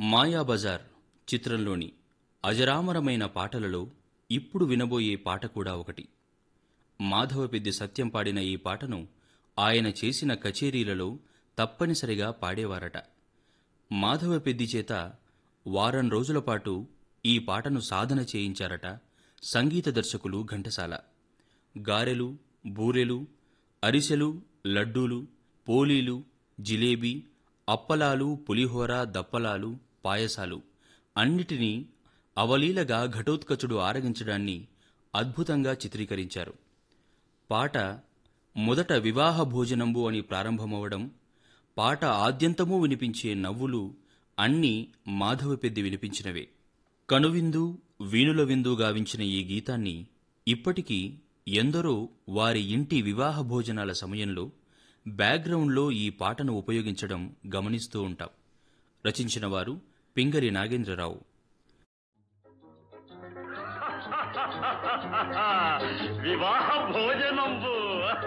మాయాబజార్ చిత్రంలోని అజరామరమైన పాటలలో ఇప్పుడు వినబోయే పాట కూడా ఒకటి మాధవపెద్ది సత్యం పాడిన ఈ పాటను ఆయన చేసిన కచేరీలలో తప్పనిసరిగా పాడేవారట మాధవపెద్ది చేత వారం రోజుల పాటు ఈ పాటను సాధన చేయించారట సంగీత దర్శకులు ఘంటసాల గారెలు బూరెలు అరిసెలు లడ్డూలు పోలీలు జిలేబీ అప్పలాలు పులిహోర దప్పలాలు పాయసాలు అన్నిటినీ అవలీలగా ఘటోత్కచుడు ఆరగించడాన్ని అద్భుతంగా చిత్రీకరించారు పాట మొదట వివాహ భోజనంబు అని ప్రారంభమవడం పాట ఆద్యంతమూ వినిపించే నవ్వులు అన్నీ మాధవపెద్ది వినిపించినవే కనువిందు వీణుల విందు గావించిన ఈ గీతాన్ని ఇప్పటికీ ఎందరో వారి ఇంటి వివాహ భోజనాల సమయంలో బ్యాక్గ్రౌండ్లో ఈ పాటను ఉపయోగించడం గమనిస్తూ ఉంటాం రచించిన వారు పింగరి నాగేంద్రరావు వివాహ భోజనంబు